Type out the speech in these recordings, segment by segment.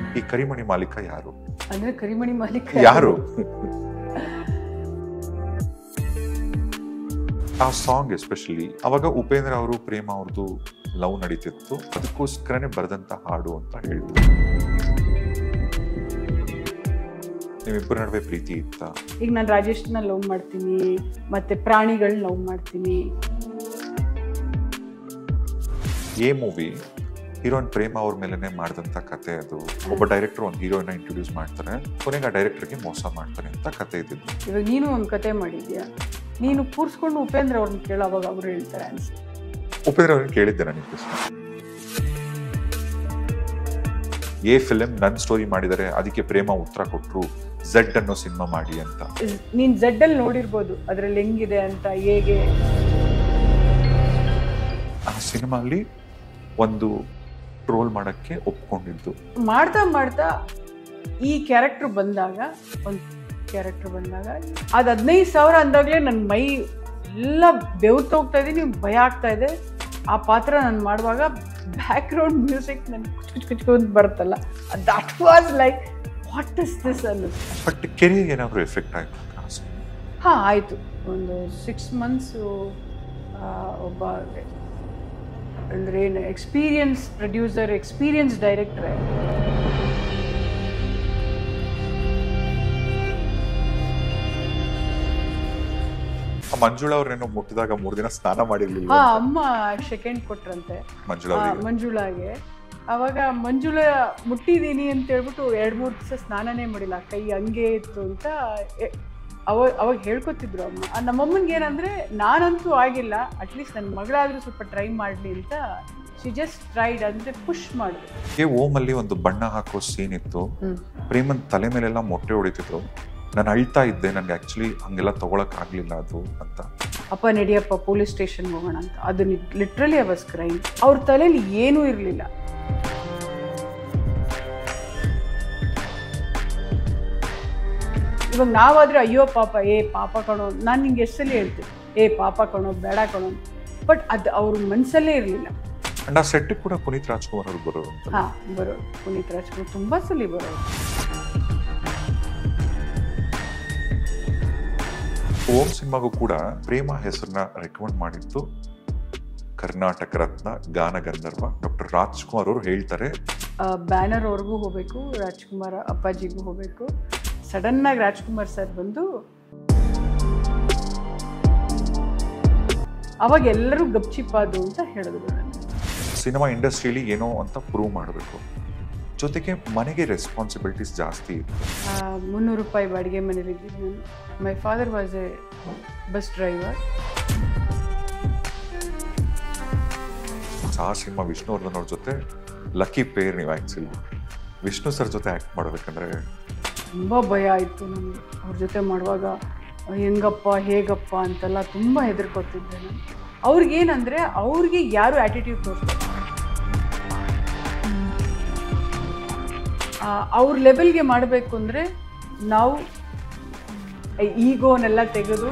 ಈ ಕರಿಮಣಿ ಮಾಲೀಕ ಯಾರು ಅಂದ್ರೆ ಕರಿಮಣಿ ಮಾಲೀಕ ಯಾರು ಆ ಸಾಂಗ್ ಎಸ್ಪೆಷಲಿ ಅವಾಗ ಉಪೇಂದ್ರ ಅವರು ಪ್ರೇಮ ಅವ್ರದ್ದು ಲವ್ ನಡೀತಿತ್ತು ಅದಕ್ಕೋಸ್ಕರನೇ ಬರೆದಂತ ಹಾಡು ಅಂತ ಹೇಳಿದ್ರು ನಿಮ್ಮಿಬ್ಬರ ನಡುವೆ ಪ್ರೀತಿ ಇತ್ತ ಈಗ ನಾನು ರಾಜೇಶ್ನ ಲವ್ ಮಾಡ್ತೀನಿ ಮತ್ತೆ ಪ್ರಾಣಿಗಳನ್ನ ಲವ್ ಮಾಡ್ತೀನಿ ಎ ಮೂವಿ ಹೀರೋಯಿನ್ ಪ್ರೇಮ ಅವ್ರ ಮೇಲೆನೆ ಮಾಡಿದಂತ ಕತೆ ಅದು ಒಬ್ಬ ಡೈರೆಕ್ಟರ್ ಒಂದು ಹೀರೋಯಿನ್ ಇಂಟ್ರೊಡ್ಯೂಸ್ ಮಾಡ್ತಾರೆ ಕೊನೆಗೆ ಆ ಡೈರೆಕ್ಟರ್ಗೆ ಮೋಸ ಮಾಡ್ತಾರೆ ಅಂತ ಕತೆ ಇದ್ದಿದ್ದು ಇವಾಗ ನೀನು ಒಂದು ಕತೆ ಮಾಡಿದ್ಯಾ ನೀನು ಕೂರ್ಸ್ಕೊಂಡು ಉಪೇಂದ್ರ ಅವ್ರನ್ನ ಕೇಳೋ ಅವಾಗ ಅವ್ರು ಹೇಳ್ತಾರೆ ಅನ್ಸುತ್ತೆ ಉಪೇಂದ್ರ ಅವ್ರನ್ನ ಕೇಳಿದ್ದೆ ನನಗೆ ಪ್ರಶ್ನೆ ಎ ಫಿಲಿಂ ನನ್ನ ಸ್ಟೋರಿ ಮಾಡಿದರೆ ಅದಕ್ಕೆ ಪ್ರೇಮ ಉತ್ತರ ಕೊಟ್ಟರು ಝೆಡ್ ಅನ್ನೋ ಸಿನಿಮಾ ಮಾಡಿ ಅಂತ ನೀನ್ ಝೆಡ್ ಅಲ್ಲಿ ನೋಡಿರ್ಬೋದು ಅದ್ರಲ್ಲಿ ಹೆಂಗಿದೆ ಅಂತ ಹೇಗೆ ಆ ಸಿನಿಮಾಲಿ ಒಂದು ಟ್ರೋಲ್ ಮಾಡಕ್ಕೆ ಒಪ್ಕೊಂಡಿದ್ದು ಮಾಡ್ತಾ ಮಾಡ್ತಾ ಈ ಕ್ಯಾರೆಕ್ಟರ್ ಬಂದಾಗ ಒಂದು ಕ್ಯಾರೆಕ್ಟರ್ ಬಂದಾಗ ಅದು ಹದಿನೈದು ಸಾವಿರ ಅಂದಾಗಲೇ ನನ್ನ ಮೈ ಎಲ್ಲ ಬೆವ್ತು ಹೋಗ್ತಾ ಇದೀನಿ ಭಯ ಆಗ್ತಾ ಇದೆ ಆ ಪಾತ್ರ ನಾನು ಮಾಡುವಾಗ ಬ್ಯಾಕ್ ಗ್ರೌಂಡ್ ಮ್ಯೂಸಿಕ್ ನನ್ ಕುಚ್ ಕುಚ್ ಕುಚ್ ಬರುತ್ತಲ್ಲ that was like what is this ಅನ್ನಿಸ್ತು ಬಟ್ ಕೆರಿಯರ್ ಏನಾದ್ರು ಎಫೆಕ್ಟ್ ಆಯ್ತು ಹಾಂ ಆಯಿತು ಒಂದು ಸಿಕ್ಸ್ ಮಂತ್ಸು ಒಬ್ಬ ಅಂದರೆ ಏನು ಎಕ್ಸ್ಪೀರಿಯನ್ಸ್ ಪ್ರೊಡ್ಯೂಸರ್ ಎಕ್ಸ್ಪೀರಿಯನ್ಸ್ ಡೈರೆಕ್ಟ್ರೆ ಮಂಜುಳಾ ಅವ್ರೇನೋ ಮುಟ್ಟಿದಾಗ ಮೂರ್ ದಿನ ಸ್ನಾನ ಮಾಡಿರ್ಲಿಲ್ಲ ಹಾ ಅಂತ. ಅಮ್ಮ ಸೆಕೆಂಡ್ ಕೊಟ್ರಂತೆ ಮಂಜುಳಾ ಆ, ಅವರಿಗೆ ಮಂಜುಳಾಗೆ ಅವಾಗ ಮಂಜುಳಾ ಮುಟ್ಟಿದೀನಿ ಅಂತ ಹೇಳ್ಬಿಟ್ಟು ಎರಡು ಮೂರು ದಿವಸ ಸ್ನಾನನೇ ಮಾಡಿಲ್ಲ ಕೈ ಹಂಗೆ ಇತ್ತು ಅಂತ ಎ- ಅವ ಅವಾಗ ಹೇಳ್ಕೊತಿದ್ರು ಅಮ್ಮ ಆ, ನಮ್ಮಮ್ಮನ್ಗೆ ಏನಂದ್ರೆ ನಾನಂತೂ ಆಗಿಲ್ಲ ಅಟ್ಲೀಸ್ಟ್ ನನ್ನ ಮಗಳಾದ್ರೂ ಸ್ವಲ್ಪ ಟ್ರೈ ಮಾಡಲಿ ಅಂತ ಶಿ ಜಸ್ಟ್ ಟ್ರೈಡ್ ಅಂದ್ರೆ ಪುಷ್ ಮಾಡಿದ್ರು ಏ ಓಮ್ ಅಲ್ಲಿ ಒಂದು ಬಣ್ಣ ಹಾಕೋ ಸೀನ್ ಇತ್ತು ಹ್ಮ್ ಪ್ರೇಮನ್ ತಲೆ ಮೇಲೆಲ್ಲ ಮೊಟ್ಟೆ ಹೊಡಿತಿದ್ರು ನಾನು ಅಳ್ತಾ ಇದ್ದೆ ನನಗೆ ಆಕ್ಚುಲಿ ಹಂಗೆಲ್ಲ ತಗೊಳಕ್ ಆಗ್ಲಿಲ್ಲ ಅದು ಅಂತ ಅಪ್ಪ ನಡಿಯಪ್ಪ ಪೊಲೀಸ್ ಸ್ಟೇಷನ್ಗೆ ಹೋಗೋಣ ಅಂತ ಅದು ಲಿಟ್ರಲಿ ಅವಸ್ ಕ್ರೈಮ್ ಅವ್ರ ತಲೆಯಲ್ಲಿ ಏನೂ ಇರಲಿಲ್ಲ ಇವಾಗ ನಾವಾದ್ರೆ ಅಯ್ಯೋ ಪಾಪ ಏ ಪಾಪ ಕಣೋ ನಾನು ನಿಂಗೆ ಎಷ್ಟು ಸಲ ಹೇಳ್ತೀನಿ ಏ ಪಾಪ ಕಣೋ ಬೇಡ ಕಣೋ ಬಟ್ ಅದು ಅವ್ರ ಮನಸ್ಸಲ್ಲೇ ಇರಲಿಲ್ಲ ಅಂಡ್ ಆ ಸೆಟ್ ಕೂಡ ಪುನೀತ್ ರಾಜ್ಕುಮಾರ್ ಅವ್ರು ಬರೋರು ಅಂತ ಹಾಂ ಬರೋರು ಪುನೀತ್ ರಾಜ್ಕುಮಾರ್ ತುಂಬ ಸಲ ಬರೋರು ಓಂ ಸಿನಿಮಾಗೂ ಕೂಡ ಪ್ರೇಮ ಹೆಸರನ್ನ ರೆಕಮೆಂಡ್ ಮಾಡಿದ್ದು ಕರ್ನಾಟಕ ರತ್ನ ಗಾನ ಗಂಧರ್ವ ಡಾಕ್ಟರ್ ರಾಜ್ಕುಮಾರ್ ಅವರು ಹೇಳ್ತಾರೆ ಬ್ಯಾನರ್ ಅವ್ರಿಗೂ ಹೋಗಬೇಕು ರಾಜ್ಕುಮಾರ್ ಅಪ್ಪಾಜಿಗೂ ಹೋಗಬೇಕು ಸಡನ್ನಾಗಿ ರಾಜ್ಕುಮಾರ್ ಸರ್ ಬಂದು ಅವಾಗ ಎಲ್ಲರೂ ಗಪ್ಚಿಪ್ಪಾದು ಅಂತ ಹೇಳಿದ್ರು ನನಗೆ ಸಿನಿಮಾ ಇಂಡಸ್ಟ್ರಿಯಲ್ಲಿ ಏನೋ ಅಂತ ಪ್ರೂವ್ ಮಾಡಬೇಕು ಜೊತೆಗೆ ಮನೆಗೆ ರೆಸ್ಪಾನ್ಸಿಬಿಲಿಟೀಸ್ ಜಾಸ್ತಿ ಇತ್ತು ಆ, ಮುನ್ನೂರು ರೂಪಾಯಿ ಬಾಡಿಗೆ ಮನೇಲಿದ್ದೀನಿ ನಾನು my father was a bus driver ಆ ಸಿನಿಮಾ ವಿಷ್ಣುವರ್ಧನ್ ಅವ್ರ ಜೊತೆ ಲಕ್ಕಿ ಪೇರ್ ನೀವು ಆ್ಯಕ್ಚುಲಿ ವಿಷ್ಣು ಸರ್ ಜೊತೆ ಆ್ಯಕ್ಟ್ ಮಾಡಬೇಕಂದ್ರೆ ತುಂಬ ಭಯ ಆಯಿತು ನನಗೆ ಅವ್ರ ಜೊತೆ ಮಾಡುವಾಗ ಹೆಂಗಪ್ಪ ಹೇಗಪ್ಪ ಅಂತೆಲ್ಲ ತುಂಬ ಹೆದರ್ಕೊತಿದ್ದೆ ನಾನು ಅವ್ರಿಗೇನಂದರೆ ಅವ್ರಿಗೆ ಯಾರು ಆ್ಯಟಿಟ್ಯೂಡ್ ತೋರಿಸ್ತಾರೆ ಅವ್ರ ಲೆವೆಲ್ಗೆ ಮಾಡಬೇಕು ಅಂದರೆ ನಾವು ಈಗೋನೆಲ್ಲ ತೆಗೆದು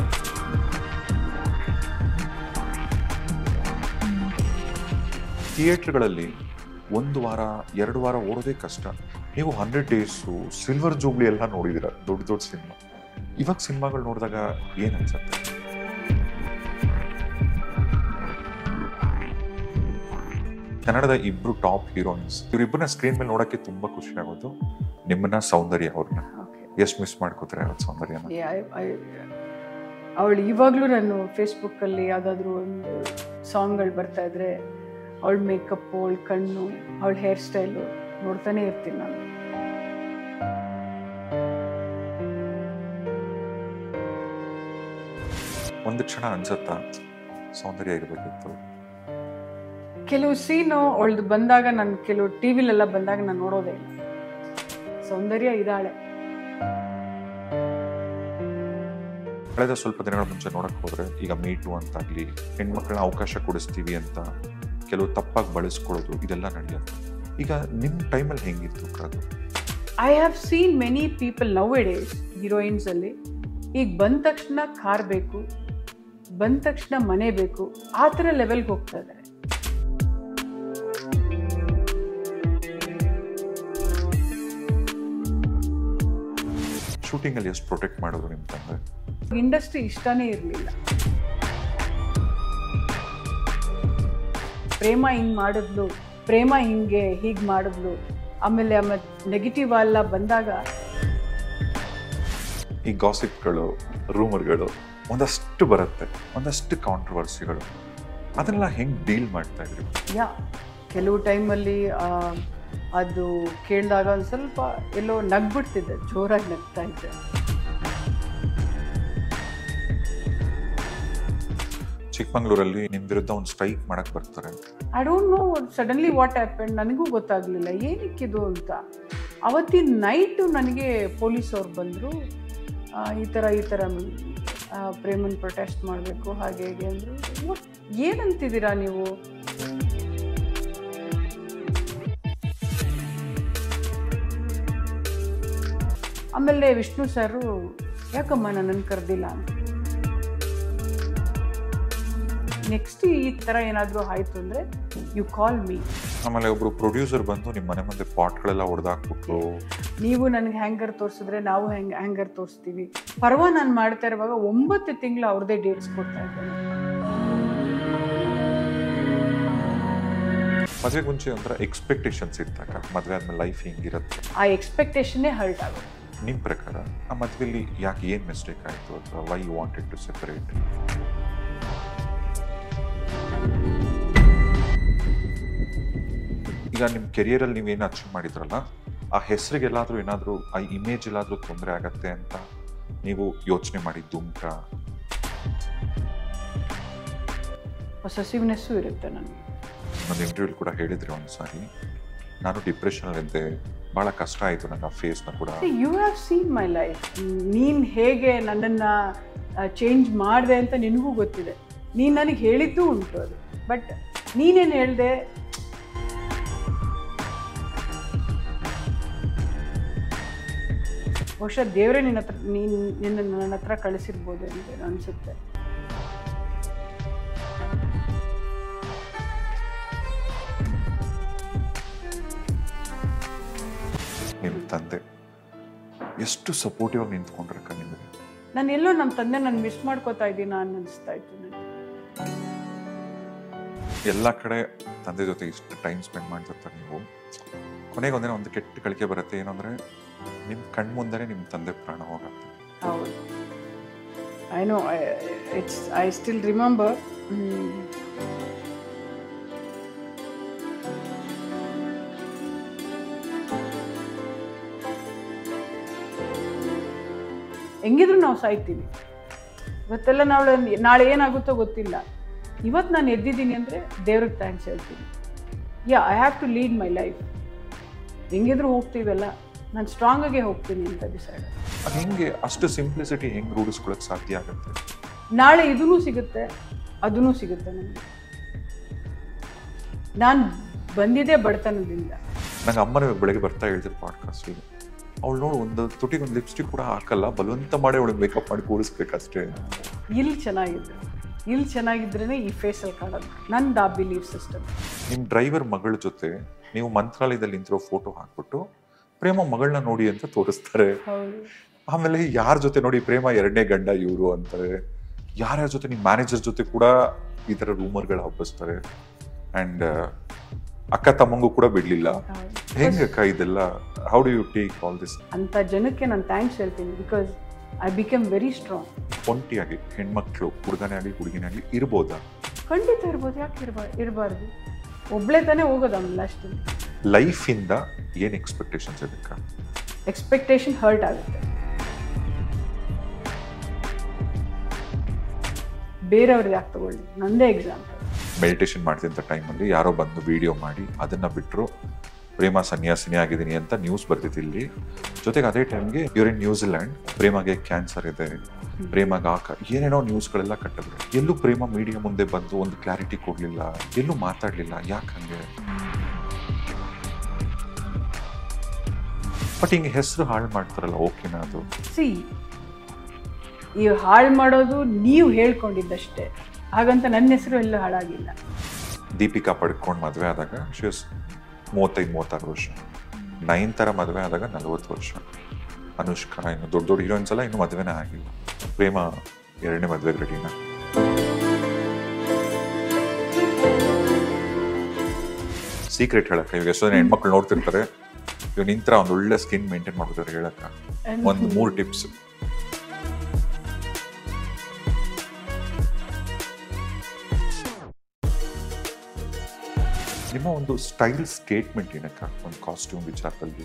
ಥಿಯೇಟ್ರ್ಗಳಲ್ಲಿ ಒಂದು ವಾರ ಎರಡು ವಾರ ಓಡೋದೇ ಕಷ್ಟ ನೀವು ಹಂಡ್ರೆಡ್ ಡೇಸು ಸಿಲ್ವರ್ ಜೂಬ್ಲಿ ಎಲ್ಲ ನೋಡಿದಿರ ದೊಡ್ಡ ದೊಡ್ಡ ಸಿನಿಮಾ ಇವಾಗ ಸಿನಿಮಾಗಳು ನೋಡಿದಾಗ ಏನ್ ಅನ್ಸುತ್ತೆ ಕನ್ನಡದ ಇಬ್ರು ಟಾಪ್ ಹೀರೋಯಿನ್ಸ್ ಇವರಿಬ್ಬರನ್ನ ಸ್ಕ್ರೀನ್ ಮೇಲೆ ನೋಡಕ್ಕೆ ತುಂಬಾ ಖುಷಿ ಆಗೋದು ನಿಮ್ಮನ್ನ ಸೌಂದರ್ಯ ಅವ್ರನ್ನ ಓಕೆ ಎಷ್ಟು ಮಿಸ್ ಮಾಡ್ಕೋತಾರೆ ಅವತ್ತು ಸೌಂದರ್ಯನ ಅವಳು ಇವಾಗಲೂ ನಾನು ಫೇಸ್ಬುಕ್ಕಲ್ಲಿ ಯಾವುದಾದ್ರೂ ಒಂದು ಸಾಂಗ್ಗಳು ಬರ್ತಾ ಇದ್ರೆ ಅವಳ ಮೇಕಪ್ಪು ಅವಳ ಕಣ್ಣು ಅವಳ ಹೇರ್ ಸ್ಟೈಲು ನೋಡ್ತಾನೆ ಇರ್ತೀನಿ ನಾನು ಒಂದು ಕ್ಷಣ ಅನ್ಸತ್ತಾ ಸೌಂದರ್ಯ ಇರಬೇಕಿತ್ತು ಕೆಲವು ಸೀನು ಅವಳದು ಬಂದಾಗ ನಾನು ಕೆಲವು ಟಿ ವಿಲೆಲ್ಲ ಬಂದಾಗ ನಾನು ನೋಡೋದೇ ಇಲ್ಲ ಸೌಂದರ್ಯ ಇದ್ದಾಳೆ ಕಳೆದ ಸ್ವಲ್ಪ ದಿನಗಳ ಮುಂಚೆ ನೋಡಕ್ ಹೋದ್ರೆ ಈಗ ಮೀಟು ಅಂತಾಗ್ಲಿ ಹೆಣ್ಮಕ್ಳನ್ನ ಅವಕಾಶ ಕೊಡಿಸ್ತೀವಿ ಅಂತ ಕೆಲವು ತಪ್ಪಾಗಿ ಬಳಸ್ಕೊಳ್ಳೋದು ಇದೆಲ್ಲ ನಡೆಯುತ್ತೆ ಈಗ ನಿಮ್ ಟೈಮಲ್ಲಿ ಹೆಂಗಿತ್ತು ಅದು I have seen many people nowadays ಹೀರೋಯಿನ್ಸಲ್ಲಿ ಈಗ ಬಂದ ತಕ್ಷಣ ಕಾರ್ ಬೇಕು ಬಂದ ತಕ್ಷಣ ಮನೆ ಬೇಕು ಆ ಥರ ಲೆವೆಲ್ಗೆ ಹೋಗ್ತಾ ಇದ್ದಾರೆ ಶೂಟಿಂಗಲ್ಲಿ ಎಷ್ಟು ಪ್ರೊಟೆಕ್ಟ್ ಮಾಡಿದ್ರು ನಿಮ್ಮ ತಂದೆ ಇಂಡಸ್ಟ್ರಿ ಇಷ್ಟನೇ ಇರಲಿಲ್ಲ ಪ್ರೇಮ ಹಿಂಗೆ ಮಾಡಿದ್ಲು ಪ್ರೇಮ ಹಿಂಗೆ ಹೀಗೆ ಮಾಡಿದ್ಲು ಆಮೇಲೆ ಆಮೇಲೆ ನೆಗೆಟಿವ್ ಎಲ್ಲ ಬಂದಾಗ ಈ ಗಾಸಿಪ್ಗಳು ರೂಮರ್ಗಳು ಒಂದಷ್ಟು ಬರುತ್ತೆ ಒಂದಷ್ಟು ಕಾಂಟ್ರವರ್ಸಿಗಳು ಅದನ್ನೆಲ್ಲ ಹೆಂಗೆ ಡೀಲ್ ಮಾಡ್ತಾ ಇದ್ರಿ ಯಾ ಕೆಲವು ಟೈಮಲ್ಲಿ ಅದು ಕೇಳಿದಾಗ ಒಂದು ಸ್ವಲ್ಪ ಎಲ್ಲೋ ನಗ್ಬಿಡ್ತಿದ್ದೆ ಜೋರಾಗಿ ನಗ್ತಾ ಇದ್ದೆ ಚಿಕ್ಕಮಂಗ್ಳೂರಲ್ಲಿ ನಿಮ್ಮ ವಿರುದ್ಧ ಒಂದು ಸ್ಟ್ರೈಕ್ ಮಾಡಕ್ ಬರ್ತಾರೆ I don't know suddenly what happen ನನಗೂ ಗೊತ್ತಾಗಲಿಲ್ಲ ಏನಕ್ಕಿದು ಅಂತ ಅವತ್ತಿನ ನೈಟು ನನಗೆ ಪೊಲೀಸ್ ಅವ್ರು ಬಂದರು ಈ ಥರ ಈ ಥರ ಆ, ಪ್ರೇಮನ್ ಪ್ರೊಟೆಸ್ಟ್ ಮಾಡಬೇಕು ಹಾಗೆ ಹೇಗೆ ಅಂದರು ಏನಂತಿದ್ದೀರಾ ನೀವು ಆಮೇಲೆ ವಿಷ್ಣು ಸರು ಯಾಕಮ್ಮ ನನ್ನನ್ನು ಕರೆದಿಲ್ಲ ಅಂತ ನೆಕ್ಸ್ಟ್ ಈ ಥರ ಏನಾದರೂ ಆಯಿತು ಅಂದರೆ ಯು ಕಾಲ್ ಮೀ ಆಮೇಲೆ ಒಬ್ರು ಪ್ರೊಡ್ಯೂಸರ್ ಬಂದು ನಿಮ್ಮ ಮನೆ ಮುಂದೆ ಪಾಟ್ಗಳೆಲ್ಲ ಹೊಡೆದಾಕ್ಬಿಟ್ರು ನೀವು ನನಗೆ ಹ್ಯಾಂಗರ್ ತೋರಿಸಿದ್ರೆ ನಾವು ಹೆಂಗ್ ಹ್ಯಾಂಗರ್ ತೋರಿಸ್ತೀವಿ ಪರ್ವ ನಾನು ಮಾಡ್ತಾ ಇರುವಾಗ ಒಂಬತ್ತು ತಿಂಗಳು ಅವ್ರದ್ದೇ ಡೇಟ್ಸ್ ಕೊಡ್ತಾ ಇದ್ದೇನೆ ಮದುವೆಗೆ ಮುಂಚೆ ಒಂಥರ ಎಕ್ಸ್ಪೆಕ್ಟೇಷನ್ಸ್ ಇದ್ದಾಗ ಮದುವೆ ಆದ್ಮೇಲೆ ಲೈಫ್ ಹೆಂಗಿರುತ್ತೆ ಆ ಎಕ್ಸ್ಪೆಕ್ಟೇಷನ್ನೇ ಹರ್ಟ್ ಆಗುತ್ತೆ ನಿಮ್ಮ ಪ್ರಕಾರ ಆ ಮದುವೆಲಿ ಯಾಕೆ ಏನು ಮಿಸ್ಟೇಕ್ ಆಯಿತು ಅಥವಾ why you wanted to separate ಈಗ ನಿಮ್ಮ ಕೆರಿಯರಲ್ಲಿ ನೀವೇನು ಅಚೀವ್ ಮಾಡಿದ್ರಲ್ಲ ಆ ಹೆಸರಿಗೆಲ್ಲಾದರೂ ಏನಾದರೂ ಆ ಇಮೇಜ್ ಎಲ್ಲಾದರೂ ತೊಂದರೆ ಆಗತ್ತೆ ಅಂತ ನೀವು ಯೋಚನೆ ಮಾಡಿದ್ದು ಉಂಟಾ ಪೊಸೆಸಿವ್ನೆಸ್ಸು ಇರುತ್ತೆ ನನಗೆ ಒಂದು ಇಂಟರ್ವ್ಯೂಲ್ ಕೂಡ ಹೇಳಿದ್ರಿ ಒಂದು ಸಾರಿ ನಾನು ಡಿಪ್ರೆಷನಲ್ಲಿದ್ದೆ ಭಾಳ ಕಷ್ಟ ಆಯಿತು ನನ್ನ ಆ ಫೇಸ್ನ ಕೂಡ you have seen my life ನೀನು ಹೇಗೆ ನನ್ನನ್ನು ಚೇಂಜ್ ಮಾಡಿದೆ ಅಂತ ನಿನಗೂ ಗೊತ್ತಿದೆ ನೀನು ನನಗೆ ಹೇಳಿದ್ದು ಉಂಟು ಅದು ಬಟ್ ನೀನೇನು ಹೇಳಿದೆ ಬಹುಶಃ ದೇವರೇ ನಿನ್ನ ಹತ್ರ ನೀನು ನಿನ್ನ ನನ್ನ ಹತ್ರ ಕಳಿಸಿರ್ಬೋದು ಅಂತ ಅನಿಸುತ್ತೆ ನಿಮ್ಮ ತಂದೆ ಎಷ್ಟು ಸಪೋರ್ಟಿವ್ ಆಗಿ ನಿಂತ್ಕೊಂಡ್ರಕ್ಕ ನಿಮಗೆ ನಾನು ಎಲ್ಲೋ ನಮ್ಮ ತಂದೆ ನಾನು ಮಿಸ್ ಮಾಡ್ಕೋತಾ ಇದ್ದೀನ ಅನ್ನಿಸ್ತಾ ಇತ್ತು ನನಗೆ ಎಲ್ಲ ಕಡೆ ತಂದೆ ಜೊತೆ ಇಷ್ಟು ಟೈಮ್ ಸ್ಪೆಂಡ್ ಮಾಡ್ತಿರ್ತಾರೆ ನೀವು ಕೊನೆಗೆ ಒಂದಿನ ಒಂದು ಕೆಟ್ಟ ಕಳಿಕೆ ಬರುತ್ತೆ ಏನಂದ್ರೆ ನಿಮ್ಮ ಕಣ್ಮುಂದನೆ ನಿಮ್ಮ ತಂದೆ ಪ್ರಾಣ ಹೋಗುತ್ತೆ ಹೌದು I know it's I still remember ಹೆಂಗಿದ್ರು ನಾವು ಸಾಯ್ತೀವಿ ಇವತ್ತೆಲ್ಲ ನಾಳೆ ನಾಳೆ ಏನಾಗುತ್ತೋ ಗೊತ್ತಿಲ್ಲ ಇವತ್ತು ನಾನು ಎದ್ದಿದ್ದೀನಿ ಅಂದರೆ ದೇವ್ರಿಗೆ ಥ್ಯಾಂಕ್ಸ್ ಹೇಳ್ತೀನಿ yeah I have to lead my life ಹೆಂಗಿದ್ರು ಹೋಗ್ತೀವಲ್ಲ ನಾನು ಸ್ಟ್ರಾಂಗಾಗೆ ಹೋಗ್ತೀನಿ ಅಂತ ಡಿಸೈಡ್ ಅದು ಹೆಂಗೆ ಅಷ್ಟು ಸಿಂಪ್ಲಿಸಿಟಿ ಹೆಂಗೆ ರೂಢಿಸ್ಕೊಳಕ್ ಸಾಧ್ಯ ಆಗುತ್ತೆ ನಾಳೆ ಇದೂ ಸಿಗುತ್ತೆ ಅದೂ ಸಿಗುತ್ತೆ ನನಗೆ ನಾನು ಬಂದಿದ್ದೇ ಬಡತನದಿಂದ ನಂಗೆ ಅಮ್ಮನ ಇವಾಗ ಬೆಳಗ್ಗೆ ಬರ್ತಾ ಹೇಳ್ತಿದ್ರು ಪಾಡ್ಕಾಸ್ಟಿಗೆ ಅವಳು ನೋಡು ಒಂದು ತುಟಿಗೆ ಒಂದು ಲಿಪ್ಸ್ಟಿಕ್ ಕೂಡ ಹಾಕಲ್ಲ ಬಲವಂತ ಮಾಡಿ ಅವಳಿಗೆ ಮೇಕಪ್ ಮಾಡಿ ಕೂರಿಸ್ಬೇಕಷ್ಟೇ ಇಲ್ಲಿ ಚೆನ್ನಾಗಿದ್ರೆ ಇಲ್ಲಿ ಚೆನ್ನಾಗಿದ್ರೇ ಈ ಫೇಸಲ್ಲಿ ಕಾಣೋದು ನಂದು ಆ ಬಿಲೀವ್ ಸಿಸ್ಟಮ್ ನಿಮ್ಮ ಡ್ರೈವರ್ ಮಗಳ ಜೊತೆ ನೀವು ಮಂತ್ರಾಲಯದಲ್ಲಿ ನಿಂತಿರೋ ಫೋಟೋ ಹಾಕ್ಬಿಟ್ಟು ಪ್ರೇಮ ಮಗಳನ್ನ ನೋಡಿ ಅಂತ ತೋರಿಸ್ತಾರೆ ಹೌದು ಆಮೇಲೆ ಯಾರ ಜೊತೆ ನೋಡಿ ಪ್ರೇಮ ಎರಡನೇ ಗಂಡ ಇವರು ಅಂತಾರೆ ಯಾರ್ಯಾರ ಜೊತೆ ನಿಮ್ಮ ಮ್ಯಾನೇಜರ್ ಜೊತೆ ಕೂಡ ಈ ಥರ ರೂಮರ್ಗಳು ಹಬ್ಬಿಸ್ತಾರೆ ಆ್ಯಂಡ್ ಅಕ್ಕ ತಮ್ಮಂಗೂ ಕೂಡ ಬಿಡಲಿಲ್ಲ ಹೌದು ಹೆಂಗಕ್ಕ ಇದೆಲ್ಲ how do you take all this ಅಂಥ ಜನಕ್ಕೆ ನಾನು ಥ್ಯಾಂಕ್ಸ್ ಹೇಳ್ತೀನಿ because I become very strong ಒಂಟಿಯಾಗಿ ಹೆಣ್ಮಕ್ಳು ಹುಡುಗನೇ ಆಗಲಿ ಹುಡುಗಿನೇ ಆಗಲಿ ಇರ್ಬೋದಾ ಖಂಡಿತ ಇರ್ಬೋದು ಯಾಕೆ ಇರ್ಬಾ ಇರಬಾರ್ದು ಒಬ್ಳೆ ತಾನೇ ಹೋಗೋದು ಆಮೇಲೆ ಲಾಸ್ಟಲ್ಲಿ ಲೈಫಿಂದ ಏನು ಎಕ್ಸ್ಪೆಕ್ಟೇಷನ್ಸ್ ಇದಕ್ಕ ಎಕ್ಸ್ಪೆಕ್ಟೇಷನ್ ಹರ್ಟ್ ಆಗುತ್ತೆ ಬೇರೆಯವ್ರದ್ದು ಯಾಕೆ ತಗೊಳ್ಳಿ ನಂದೇ ಎಕ್ಸಾಂಪಲ್ ಮೆಡಿಟೇಷನ್ ಮಾಡ್ತಿದ್ದ ಟೈಮಲ್ಲಿ ಯಾರೋ ಬಂದು ವಿಡಿಯೋ ಮಾಡಿ ಅದನ್ನ ಬಿಟ್ಟರು ಪ್ರೇಮ ಸನ್ಯಾಸಿನಿ ಆಗಿದ್ದೀನಿ ಅಂತ ನ್ಯೂಸ್ ಬರ್ತಿತ್ತು ಇಲ್ಲಿ ಜೊತೆಗೆ ಅದೇ ಟೈಮ್ಗೆ ಇವ್ರ ಇನ್ ನ್ಯೂಜಿಲ್ಯಾಂಡ್ ಪ್ರೇಮಗೆ ಕ್ಯಾನ್ಸರ್ ಇದೆ ಪ್ರೇಮಗೆ ಆಕ ಏನೇನೋ ನ್ಯೂಸ್ಗಳೆಲ್ಲ ಕಟ್ಟಿದ್ರು ಎಲ್ಲೂ ಪ್ರೇಮ ಮೀಡಿಯಾ ಮುಂದೆ ಬಂದು ಒಂದು ಕ್ಲಾರಿಟಿ ಕೊಡಲಿಲ್ಲ ಎಲ್ಲೂ ಮಾತಾಡಲಿಲ್ಲ ಯಾಕೆ ಹಂಗೆ ಬಟ್ ಹಿಂಗೆ ಹೆಸರು ಹಾಳು ಮಾಡ್ತಾರಲ್ಲ ಓಕೆನಾ ಅದು ಸಿ ಈ ಹಾಳು ಮಾಡೋದು ನೀವು ಹೇಳ್ಕೊಂಡಿದ್ದಷ್ಟೇ ಹಾಗಂತ ನನ್ನ ಹೆಸರು ಎಲ್ಲೂ ಹಾಳಾಗಿಲ್ಲ ದೀಪಿಕಾ ಪಡ್ಕೊಂಡು ಮದುವೆ ಆದಾಗ ಶಿವಸ್ ಮೂವತ್ತೈದು ಮೂವತ್ತಾರು ವರ್ಷ ನೈನ್ ಥರ ಮದುವೆ ಆದಾಗ ನಲವತ್ತು ವರ್ಷ ಅನುಷ್ಕಾ ಇನ್ನು ದೊಡ್ಡ ದೊಡ್ಡ ಹೀರೋಯಿನ್ಸ್ ಎಲ್ಲ ಇನ್ನು ಮದುವೆನೇ ಆಗಿಲ್ಲ ಪ್ರೇಮ ಎರಡನೇ ಮದುವೆಗೆ ರೆಡಿನ ಸೀಕ್ರೆಟ್ ಹೇಳಕ್ಕ ಇವಾಗ ಎಷ್ಟೋ ಜನ ಹೆಣ್ಮಕ್ಳು ನೋಡ್ತಿರ್ತಾರೆ ಇವಾಗ ನಿಂತರ ಒಂದು ಒಳ್ಳೆ ಸ್ಕಿನ್ ಮೇಂಟೈನ್ ಮಾಡ್ತಾರೆ ಹೇಳಕ್ಕ ಒಂದು ಮೂರು ಟಿಪ್ಸ್ ನಿಮ್ಮ ಒಂದು ಸ್ಟೈಲ್ ಸ್ಟೇಟ್ಮೆಂಟ್ ಏನಕ್ಕ ಒಂದು ಕಾಸ್ಟ್ಯೂಮ್ ವಿಚಾರದಲ್ಲಿ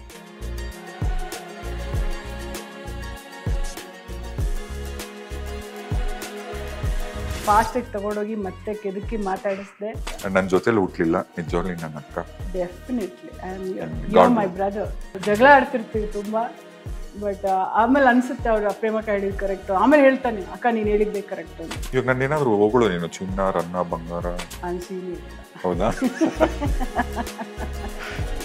ಫಾಸ್ಟಾಗಿ ತಗೊಂಡೋಗಿ ಮತ್ತೆ ಕೆದಕಿ ಮಾತಾಡಿಸ್ದೆ ನನ್ನ ಜೊತೆಲಿ ಹುಟ್ಲಿಲ್ಲ ನಿಜವಾಗ್ಲಿ ನನ್ನ ಅಕ್ಕ definitely I am God you my brother ಜಗಳ ಆಡ್ತಿರ್ತೀವಿ ತುಂಬ ಬಟ್ ಆಮೇಲೆ ಅನ್ಸುತ್ತೆ ಅವ್ರು ಪ್ರೇಮ ಹೇಳಿದ್ ಕರೆಕ್ಟ್ ಆಮೇಲೆ ಹೇಳ್ತಾನೆ ಅಕ್ಕ ನೀನು ಹೇಳಿದ್ದೆ ಕರೆಕ್ಟ್ ಅಂತ ಇವಾಗ ನಾನು ಏನಾದ್ರು ಹೋಗಳು ನೀನು ಚಿನ್ನ ರನ್ನ ಬಂಗಾರ ಅನ್ಸೀನಿ ಹೌದಾ